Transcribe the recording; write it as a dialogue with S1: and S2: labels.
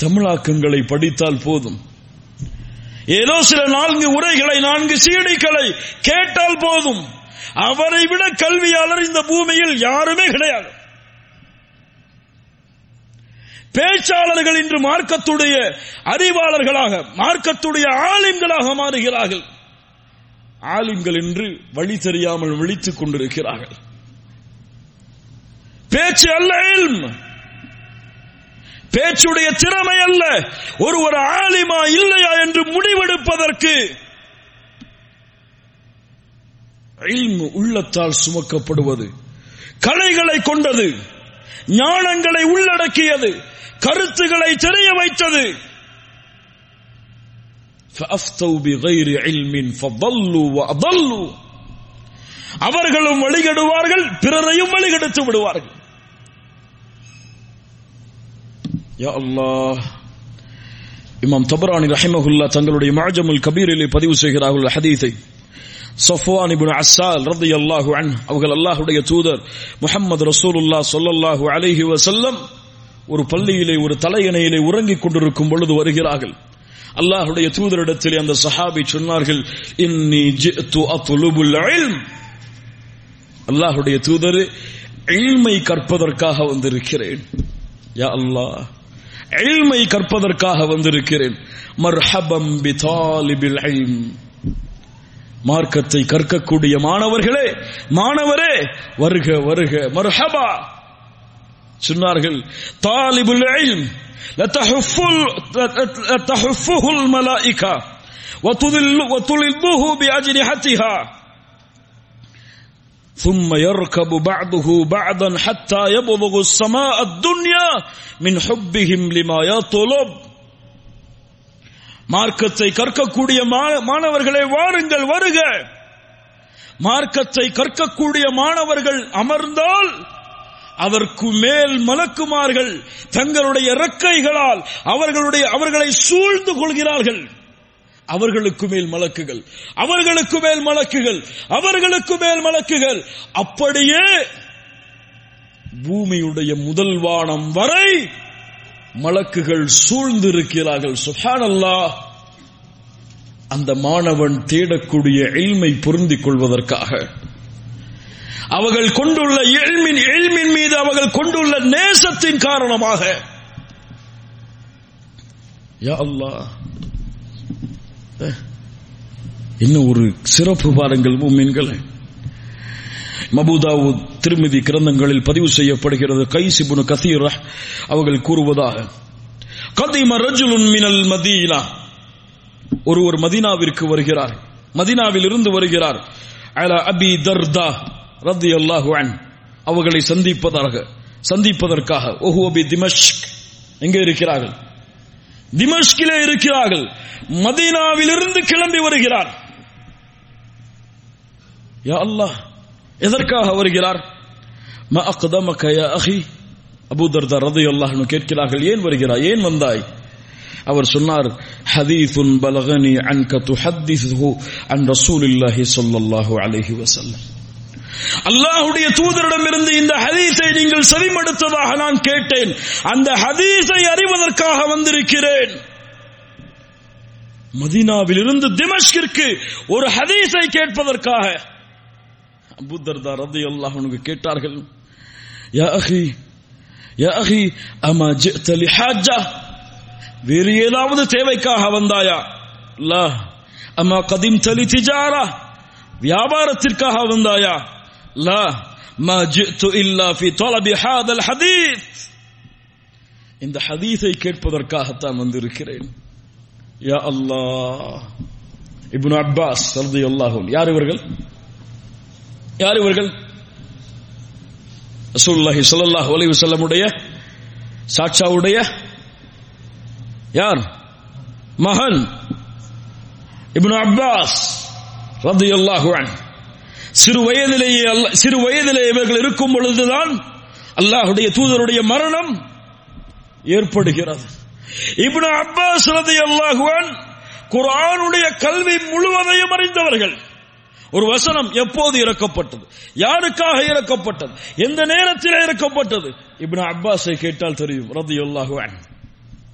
S1: தமிழாக்கங்களை படித்தால் போதும் ஏதோ சில நான்கு உரைகளை நான்கு சீடிகளை கேட்டால் போதும் அவரை விட கல்வியாளர் இந்த பூமியில் யாருமே கிடையாது பேச்சாளர்கள் இன்று மார்க்கத்துடைய அறிவாளர்களாக மார்க்கத்துடைய ஆலிம்களாக மாறுகிறார்கள் ஆலிம்கள் என்று வழி தெரியாமல் விழித்துக் கொண்டிருக்கிறார்கள் பேச்சு அல்ல இல்ம் பேச்சுடைய திறமை அல்ல ஒருவர் ஆலிமா இல்லையா என்று முடிவெடுப்பதற்கு இல்மு உள்ளத்தால் சுமக்கப்படுவது கலைகளை கொண்டது ஞானங்களை உள்ளடக்கியது கருத்துக்களை தெரிய வைத்தது فأفتوا بغير علم فضلوا وأضلوا அவர்களும் வழிகெடுவார்கள் பிறரையும் வழிகெடுத்து விடுவார்கள் யா அல்லாஹ் இமாம் தபரானி ரஹிமஹுல்லா தங்களுடைய மாஜமுல் கபீரிலே பதிவு செய்கிறார்கள் ஹதீஸை சஃப்வான் இப்னு அஸ்ஸால் ரலியல்லாஹு அன்ஹு அவர்கள் அல்லாஹ்வுடைய தூதர் முஹம்மது ரசூலுல்லாஹ் ஸல்லல்லாஹு அலைஹி வஸல்லம் ஒரு பள்ளியிலே ஒரு தலையணையிலே உறங்கிக் கொண்டிருக்கும் பொழுது வருகிறார்கள் அல்லாஹ்வுடைய தூதரிடத்திலே அந்த சஹாபி சொன்னார்கள் இன்னி ஜிஅத்து அத்லுபுல் இல்ம் அல்லாஹ்வுடைய தூதர் இல்மை கற்பதற்காக வந்திருக்கிறேன் யா அல்லாஹ் இல்மை கற்பதற்காக வந்திருக்கிறேன் மர்ஹபம் பிதாலிபில் இல்ம் மார்க்கத்தை கற்கக்கூடிய மாணவர்களே மாணவரே வருக வருக மர்ஹபா சொன்னார்கள் தாலிபுல் இல்ம் لتحفه الملائكة وتذل وتلبه بأجنحتها ثم يركب بعضه بعضا حتى يبلغ السماء الدنيا من حبهم لما يطلب மார்க்கத்தை கற்கக்கூடிய மாணவர்களை வாருங்கள் வருக மார்க்கத்தை கற்கக்கூடிய மாணவர்கள் அமர்ந்தால் அதற்கு மேல் மலக்குமார்கள் தங்களுடைய இறக்கைகளால் அவர்களுடைய அவர்களை சூழ்ந்து கொள்கிறார்கள் அவர்களுக்கு மேல் மலக்குகள் அவர்களுக்கு மேல் மலக்குகள் அவர்களுக்கு மேல் மலக்குகள் அப்படியே பூமியுடைய முதல் வானம் வரை மலக்குகள் சூழ்ந்திருக்கிறார்கள் சுஹானல்லா அந்த மாணவன் தேடக்கூடிய எல்மை பொருந்திக் கொள்வதற்காக அவர்கள் கொண்டுள்ள எழ்மின் எழ்மின் மீது அவர்கள் கொண்டுள்ள நேசத்தின் காரணமாக யா அல்லாஹ் என்ன ஒரு சிறப்பு பாருங்கள் மூமின்களை மபுதாவு திருமதி கிரந்தங்களில் பதிவு செய்யப்படுகிறது கைசிபுனு கசீர் அவர்கள் கூறுவதாக கதிம ரஜுலுன் மினல் மதீனா ஒருவர் மதீனாவிற்கு வருகிறார் மதீனாவில் இருந்து வருகிறார் அல அபி தர்தா ரத்தி அல்லாஹு அன் அவர்களை சந்திப்பதாக சந்திப்பதற்காக ஓஹு அபி திமஷ்க் எங்கே இருக்கிறார்கள் திமஷ்கிலே இருக்கிறார்கள் மதீனாவிலிருந்து கிளம்பி வருகிறார் யா அல்லாஹ் எதற்காக வருகிறார் ம அக்தமக யா அஹி அபூ தர்தா ரலியல்லாஹு அன்ஹு கேட்கிறார்கள் ஏன் வருகிறாய் ஏன் வந்தாய் அவர் சொன்னார் ஹதீசுன் பலகனி அன்க துஹத்திஸுஹு அன் ரசூலில்லாஹி ஸல்லல்லாஹு அலைஹி வஸல்லம் அல்லாஹுடைய தூதரிடமிருந்து இந்த ஹதீஸை நீங்கள் செவிமடுத்ததாக நான் கேட்டேன் அந்த ஹதீஸை அறிவதற்காக வந்திருக்கிறேன் மதீனாவில் இருந்து திமஷ்கிற்கு ஒரு ஹதீஸை கேட்பதற்காக அபுதர்தா ரதி அல்லாஹ் கேட்டார்கள் யா அஹி யா அஹி அமா ஜிஅத லிஹாஜா வேறு ஏதாவது தேவைக்காக வந்தாயா லா அம்மா கதிம் தலி திஜாரா வியாபாரத்திற்காக வந்தாயா லா மா ஜிஅது இல்லா ஃபி தலபி ஹாதல் ஹதீஸ் இந்த ஹதீஸை கேட்பதற்காகத்தான் வந்திருக்கிறேன் யா அல்லாஹ் இப்னு அப்பாஸ் ரலியல்லாஹு யார் இவர்கள் யார் இவர்கள் ரசூலுல்லாஹி ஸல்லல்லாஹு அலைஹி வஸல்லமுடைய சாட்சாவுடைய யார் மகன் இப்னு அப்பாஸ் ரலியல்லாஹு அன்ஹு சிறு வயதிலேயே சிறு வயதிலே இவர்கள் இருக்கும் பொழுதுதான் அல்லாஹுடைய தூதருடைய மரணம் ஏற்படுகிறது இப்னு அப்பாஸ் ரலியல்லாஹு அன்ஹு குர்ஆனுடைய கல்வி முழுவதையும் அறிந்தவர்கள் ஒரு வசனம் எப்போது இறக்கப்பட்டது யாருக்காக இறக்கப்பட்டது எந்த நேரத்தில் இறக்கப்பட்டது இப்னு அப்பாஸை கேட்டால் தெரியும் ரதியுல்லாஹு அன்ஹு